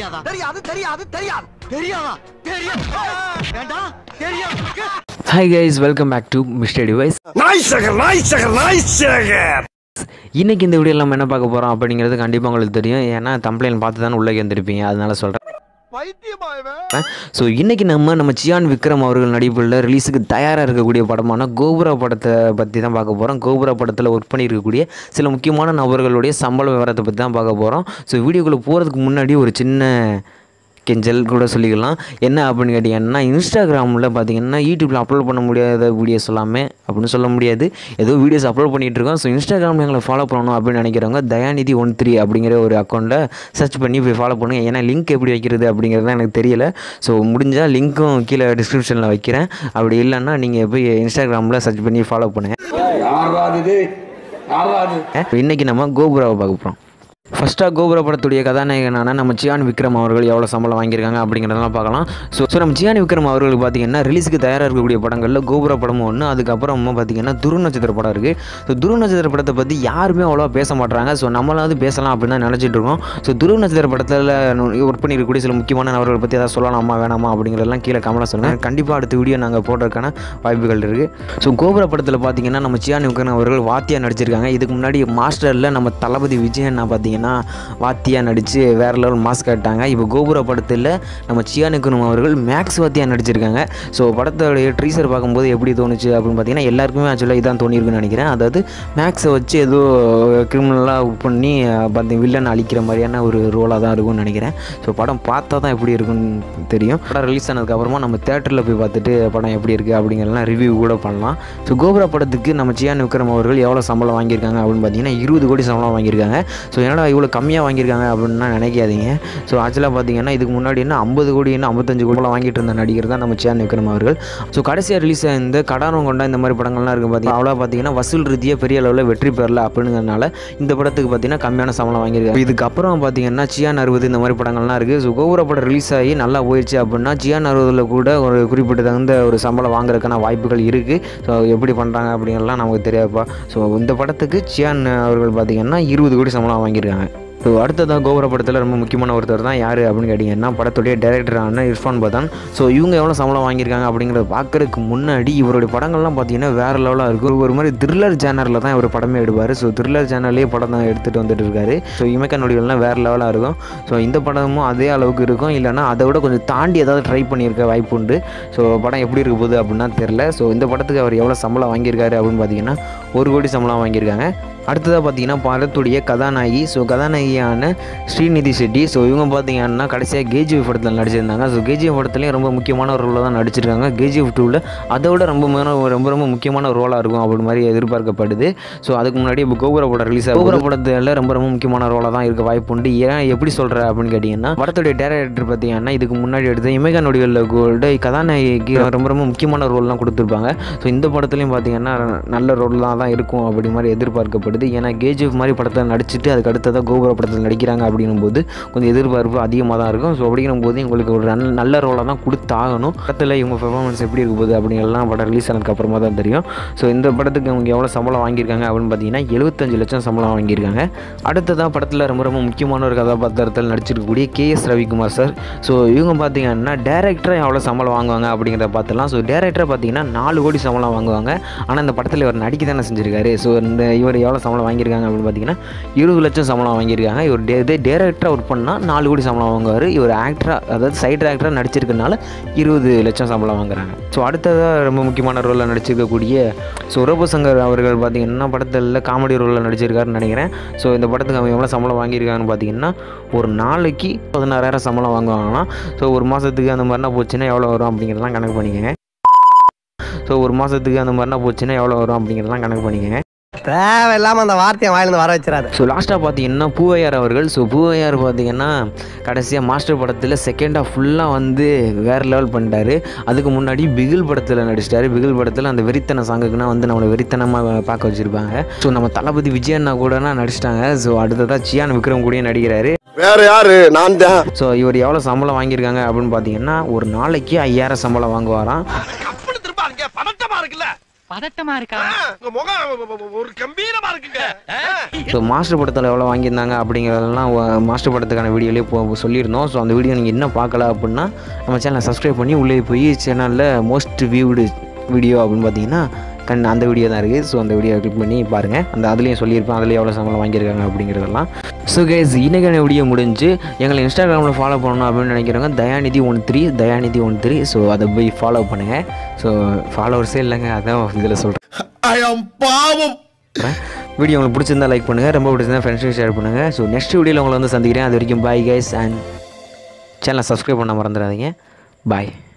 தெரியாதா தெரியாது தெரியாது தெரியாது தெரியாதா தெரியும் வேண்டாம் தெரியும் hi guys welcome back to mister device நாய்சகர் நாய்சகர் நாய்சகர் இன்னைக்கு இந்த வீடியோ நம்ம என்ன பார்க்க போகிறோம் அப்படிங்கிறது கண்டிப்பாக உங்களுக்கு தெரியும் ஏன்னா கம்ப்ளைண்ட் பார்த்து தானே உள்ளே வந்திருப்பீங்க அதனால சொல்கிறேன் ஸோ இன்னைக்கு நம்ம நம்ம சியான் விக்ரம் அவர்கள் நடிப்பில் ரிலீஸுக்கு தயாராக இருக்கக்கூடிய படமான கோபுரா படத்தை பற்றி தான் பார்க்க போகிறோம் கோபுரா படத்தில் ஒர்க் பண்ணியிருக்கக்கூடிய சில முக்கியமான நபர்களுடைய சம்பள விவரத்தை பற்றி தான் பார்க்க போகிறோம் ஸோ வீடியோக்குள்ளே போகிறதுக்கு முன்னாடி ஒரு சின்ன கெஞ்சல் கூட சொல்லிக்கலாம் என்ன அப்படின்னு கேட்டிங்கன்னா இன்ஸ்டாகிராமில் பார்த்தீங்கன்னா யூடியூப்பில் அப்லோட் பண்ண முடியாத வீடியோஸ் எல்லாமே அப்படின்னு சொல்ல முடியாது ஏதோ வீடியோஸ் அப்லோட் பண்ணிகிட்டு இருக்கோம் ஸோ இன்ஸ்டாகிராமில் எங்களை ஃபாலோ பண்ணணும் அப்படின்னு நினைக்கிறவங்க தயாநிதி ஒன் த்ரீ அப்படிங்கிற ஒரு அக்கௌண்ட்டை சர்ச் பண்ணி போய் ஃபாலோ பண்ணுங்க ஏன்னா லிங்க் எப்படி வைக்கிறது அப்படிங்கிறது எனக்கு தெரியல ஸோ முடிஞ்சால் லிங்க்கும் கீழே டிஸ்கிரிப்ஷனில் வைக்கிறேன் அப்படி இல்லைன்னா நீங்கள் போய் இன்ஸ்டாகிராமில் சர்ச் பண்ணி ஃபாலோ பண்ணுங்க இன்றைக்கி நம்ம கோபுராவை பார்க்க போகிறோம் ஃபஸ்ட்டாக கோபுர படத்துடைய கதாநாயகனான நம்ம சியான் விக்ரம் அவர்கள் எவ்வளோ சம்பளம் வாங்கியிருக்காங்க அப்படிங்கிறதெல்லாம் பார்க்கலாம் ஸோ ஸோ நம்ம சியான் விக்ரம் அவர்களுக்கு பார்த்தீங்கன்னா ரிலீஸுக்கு தயாராக இருக்கக்கூடிய படங்களில் கோபுர படமும் ஒன்று அதுக்கப்புறமா பார்த்தீங்கன்னா துரு நட்சத்திர படம் இருக்குது ஸோ துரு நட்சத்திர படத்தை பற்றி யாருமே அவ்வளோவா பேச மாட்டாங்க ஸோ நம்மளாவது பேசலாம் அப்படின்னு தான் நினச்சிட்டு இருக்கோம் ஸோ துரு நட்சத்திர படத்தில் ஒர்க் பண்ணியிருக்கக்கூடிய சில முக்கியமான நபர்கள் பற்றி ஏதாவது சொல்லலாமா வேணாமா அப்படிங்கிறதெல்லாம் கீழே கமலாக சொல்லுங்கள் கண்டிப்பாக அடுத்த வீடியோ நாங்கள் போடுறதுக்கான வாய்ப்புகள் இருக்குது ஸோ கோபுர படத்தில் பார்த்தீங்கன்னா நம்ம சியான் விக்ரம் அவர்கள் வாத்தியா நடிச்சிருக்காங்க இதுக்கு முன்னாடி மாஸ்டரில் நம்ம தளபதி விஜயன் பார்த்தீங்கன்னா வாத்தியா நடித்து வேறு லெவல் மாஸ்க் காட்டாங்க இப்போ கோபுர படத்தில் நம்ம சியான் விக்ரம் அவர்கள் மேக்ஸ் வாத்தியா நடிச்சிருக்காங்க ஸோ படத்தோடைய ட்ரீசர் பார்க்கும்போது எப்படி தோணுச்சு அப்படின்னு பார்த்தீங்கன்னா எல்லாருக்குமே ஆக்சுவலாக இதான் தோணியிருக்குன்னு நினைக்கிறேன் அதாவது மேக்ஸை வச்சு ஏதோ கிரிமினலாக பண்ணி பார்த்தி வில்லன் அழிக்கிற மாதிரியான ஒரு ரோலாக தான் இருக்கும்னு நினைக்கிறேன் ஸோ படம் பார்த்தா தான் எப்படி இருக்குன்னு தெரியும் படம் ரிலீஸ் ஆனதுக்கப்புறமா நம்ம தேட்டரில் போய் பார்த்துட்டு படம் எப்படி இருக்குது அப்படிங்கிறதெல்லாம் ரிவ்யூ கூட பண்ணலாம் ஸோ கோபுரா படத்துக்கு நம்ம சியான் விக்ரம் அவர்கள் எவ்வளோ சம்பளம் வாங்கியிருக்காங்க அப்படின்னு பார்த்தீங்கன்னா இருபது கோடி சம்பளம் வாங்கியிருக்காங்க ஸோ என்னடா இவ்வளோ கம்மியாக வாங்கியிருக்காங்க அப்படின்னா நினைக்காதீங்க ஸோ ஆக்சுவலாக பார்த்தீங்கன்னா இதுக்கு முன்னாடி என்ன ஐம்பது கோடி என்ன ஐம்பத்தஞ்சு கோடி வாங்கிட்டு இருந்த நடிகர் தான் நம்ம சியான் விக்ரம் அவர்கள் ஸோ கடைசியாக ரிலீஸ் இந்த கடாரம் கொண்ட இந்த மாதிரி படங்கள்லாம் இருக்குது பார்த்தீங்கன்னா அவ்வளோ பார்த்தீங்கன்னா வசூல் ரீதியாக பெரிய அளவில் வெற்றி பெறல அப்படிங்கிறனால இந்த படத்துக்கு பார்த்தீங்கன்னா கம்மியான சம்பளம் வாங்கியிருக்காங்க இதுக்கப்புறம் பார்த்தீங்கன்னா சியான் அறுபது இந்த மாதிரி படங்கள்லாம் இருக்குது ஸோ கோபுர படம் ரிலீஸ் ஆகி நல்லா போயிடுச்சு அப்படின்னா சியான் அறுபதில் கூட ஒரு குறிப்பிட்ட தகுந்த ஒரு சம்பளம் வாங்குறதுக்கான வாய்ப்புகள் இருக்குது ஸோ எப்படி பண்ணுறாங்க அப்படிங்கிறலாம் நமக்கு தெரியாதுப்பா ஸோ இந்த படத்துக்கு சியான் அவர்கள் பார்த்தீங்கன்னா இருபது கோடி சம்பளம் வாங்கியிருக்காங்க ஸோ அடுத்ததாக கோபுர படத்தில் ரொம்ப முக்கியமான ஒருத்தர் தான் யார் அப்படின்னு கேட்டிங்கன்னா படத்துடைய டைரக்டரான இர்ஃபான் பதான் ஸோ இவங்க எவ்வளோ சம்பளம் வாங்கியிருக்காங்க அப்படிங்கிறத பார்க்கறதுக்கு முன்னாடி இவருடைய படங்கள்லாம் பார்த்தீங்கன்னா வேறு லெவலாக இருக்கும் ஒரு மாதிரி த்ரில்லர் ஜேனரில் தான் இவர் படமே எடுப்பார் ஸோ த்ரில்லர் ஜேனர்லேயே படம் தான் எடுத்துகிட்டு வந்துட்டு இருக்காரு ஸோ இமக்க நொடிகள்லாம் வேறு லெவலாக இருக்கும் ஸோ இந்த படமும் அதே அளவுக்கு இருக்கும் இல்லைனா அதை விட கொஞ்சம் தாண்டி ஏதாவது ட்ரை பண்ணியிருக்க வாய்ப்பு உண்டு ஸோ படம் எப்படி இருக்க போகுது அப்படின்னா தெரில ஸோ இந்த படத்துக்கு அவர் எவ்வளோ சம்பளம் வாங்கியிருக்காரு அப்படின்னு பார்த்தீங்கன்னா ஒரு கோடி சம்பளம் வாங்கியிருக்காங்க அடுத்ததாக பார்த்தீங்கன்னா படத்துடைய கதாநாயகி ஸோ கதாநாயகியான ஸ்ரீநிதி செட்டி ஸோ இவங்க பார்த்தீங்கன்னா கடைசியாக கேஜிஎஃப் படத்தில் நடிச்சிருந்தாங்க ஸோ கேஜிஎஃப் படத்துலேயும் ரொம்ப முக்கியமான ஒரு ரோலில் தான் நடிச்சிருக்காங்க கேஜிஎஃப் டூவில் அதை விட ரொம்ப மேல- ரொம்ப ரொம்ப முக்கியமான ரோலாக இருக்கும் அப்படி மாதிரி எதிர்பார்க்கப்படுது ஸோ அதுக்கு முன்னாடி இப்போ கோபுர படம் ரிலீஸ் ஆகும் கோபுர படத்தில் ரொம்ப ரொம்ப முக்கியமான ரோலாக தான் இருக்க வாய்ப்பு உண்டு ஏன் எப்படி சொல்கிற அப்படின்னு கேட்டிங்கன்னா படத்துடைய டேரக்டர் பார்த்தீங்கன்னா இதுக்கு முன்னாடி எடுத்த இமேகா நொடிகளில் கூட கதாநாயகிக்கு ரொம்ப ரொம்ப முக்கியமான ரோல்லாம் கொடுத்துருப்பாங்க ஸோ இந்த படத்துலையும் பார்த்தீங்கன்னா நல்ல ரோலாக தான் இருக்கும் அப்படி மாதிரி எதிர்பார்க்கப்படுது ஏன்னா கேஜிஎஃப் மாதிரி படத்தில் நடிச்சுட்டு அதுக்கு அடுத்ததாக கோபுர படத்தில் நடிக்கிறாங்க அப்படிங்கும்போது கொஞ்சம் எதிர்பார்ப்பு அதிகமாக தான் இருக்கும் ஸோ அப்படிங்கும்போது உங்களுக்கு ஒரு நல்ல நல்ல ரோலாக தான் கொடுத்தாகணும் படத்தில் இவங்க பெர்ஃபார்மன்ஸ் எப்படி இருக்க போகுது அப்படிங்கலாம் படம் ரிலீஸ் ஆனதுக்கு அப்புறமா தான் தெரியும் ஸோ இந்த படத்துக்கு அவங்க எவ்வளோ சம்பளம் வாங்கியிருக்காங்க அப்படின்னு பார்த்தீங்கன்னா எழுபத்தஞ்சு லட்சம் சம்பளம் வாங்கியிருக்காங்க அடுத்ததாக படத்தில் ரொம்ப ரொம்ப முக்கியமான ஒரு கதாபாத்திரத்தில் நடிச்சிருக்கக்கூடிய K S Ravikumar sir so இவங்க பார்த்தீங்கன்னா டேரக்டராக எவ்வளோ சம்பளம் வாங்குவாங்க அப்படிங்கிறத பார்த்துலாம் ஸோ டேரக்டராக பார்த்தீங்கன்னா நாலு கோடி சம்பளம் வாங்குவாங்க ஆனால் இந்த படத்தில் இவர் நடிக்க தானே செஞ்சிருக்காரு ஸோ இந்த இவர் எவ்வளோ சம்பளம் வாங்கியிருக்காங்க அப்படின்னு பார்த்தீங்கன்னா இருபது லட்சம் சம்பளம் வாங்கியிருக்காங்க இவர் டே இதே டேரக்டராக ஒர்க் பண்ணால் நாலு கோடி சம்பளம் வாங்குவார் இவர் ஆக்டராக அதாவது சைட் ஆக்டராக நடிச்சிருக்கனால இருபது லட்சம் சம்பளம் வாங்குறாங்க ஸோ அடுத்ததாக ரொம்ப முக்கியமான ரோலில் நடிச்சிருக்கக்கூடிய ஸோ ரோபசங்கர் அவர்கள் பார்த்தீங்கன்னா படத்தில் காமெடி ரோலில் நடிச்சிருக்காருன்னு நினைக்கிறேன் ஸோ இந்த படத்துக்கு அவங்க எவ்வளோ சம்பளம் வாங்கியிருக்காங்கன்னு பார்த்தீங்கன்னா ஒரு நாளைக்கு பதினாறாயிரம் சம்பளம் வாங்குவாங்களாம் ஸோ ஒரு மாதத்துக்கு அந்த மாதிரினா போச்சுன்னா எவ்வளோ வரும் அப்படிங்கிறதெல்லாம் கணக்கு பண்ணிக்கங்க ஸோ ஒரு மாதத்துக்கு அந்த மாதிரினா போச்சுன்னா எவ்வளோ வரும் அப்படிங்கிறதெல்லாம் கணக்கு பண்ணிக்கங்க தேவையில்லாம அந்த வார்த்தையை வாயிலிருந்து வர வச்சிடாத ஸோ லாஸ்ட்டாக பார்த்தீங்கன்னா பூவையார் அவர்கள் ஸோ பூவையார் பார்த்தீங்கன்னா கடைசியாக மாஸ்டர் படத்தில் செகண்டாக ஃபுல்லாக வந்து வேறு லெவல் பண்ணிட்டாரு அதுக்கு முன்னாடி பிகில் படத்தில் நடிச்சிட்டாரு பிகில் படத்தில் அந்த வெறித்தன சாங்குக்குன்னா வந்து நம்மளை வெறித்தனமாக பார்க்க வச்சுருப்பாங்க ஸோ நம்ம தளபதி விஜயண்ணா கூடனா நடிச்சிட்டாங்க ஸோ அடுத்ததாக சியான் விக்ரம் கூடயும் நடிக்கிறாரு வேற யாரு நான் தான் ஸோ இவர் எவ்வளோ சம்பளம் வாங்கியிருக்காங்க அப்படின்னு பார்த்தீங்கன்னா ஒரு நாளைக்கு ஐயாயிரம் சம்பளம் வாங்குவாராம் கப்பல் திருப்பாருங்க பதட்டமா இருக்குல்ல பதட்டமா இருக்கா உங்க முகம் ஒரு கம்பீரமா இருக்குங்க ஸோ மாஸ்டர் படத்தில் எவ்வளோ வாங்கியிருந்தாங்க அப்படிங்கிறதெல்லாம் வ- மாஸ்டர் படத்துக்கான வீடியோலேயே இப்போ சொல்லியிருந்தோம் ஸோ அந்த வீடியோ நீங்கள் இன்னும் பார்க்கல அப்படின்னா நம்ம சேனலை சப்ஸ்கிரைப் பண்ணி உள்ளே போய் சேனலில் மோஸ்ட் வியூடு வீடியோ அப்படின்னு பார்த்தீங்கன்னா கண் அந்த வீடியோ தான் இருக்குது ஸோ அந்த வீடியோ கிளிக் பண்ணி பாருங்கள் அந்த அதுலேயும் சொல்லியிருப்பேன் அதில் எவ்வளோ சம்பளம் வாங்கியிருக்காங்க அப்படிங்கிறதெல்லாம் ஸோ கேஸ் இன்றைக்கான வீடியோ முடிஞ்சு எங்களை இன்ஸ்டாகிராமில் ஃபாலோ பண்ணணும் அப்படின்னு நினைக்கிறவங்க Dhayanidhi one three Dhayanidhi one three so அதை போய் ஃபாலோ பண்ணுங்கள் ஸோ ஃபாலோவர்ஸே இல்லைங்க அதான் இதில் சொல்கிறேன் ஐ அம் பாவம் வீடியோ உங்களுக்கு பிடிச்சிருந்தா லைக் பண்ணுங்கள் ரொம்ப பிடிச்சிருந்தா ஃப்ரெண்ட்ஸுக்கு ஷேர் பண்ணுங்கள் ஸோ நெக்ஸ்ட் வீடியோவில் உங்களை வந்து சந்திக்கிறேன் அது வரைக்கும் பாய் கைஸ் அண்ட் சேனலை சப்ஸ்கிரைப் பண்ண மறந்துடாதீங்க பாய்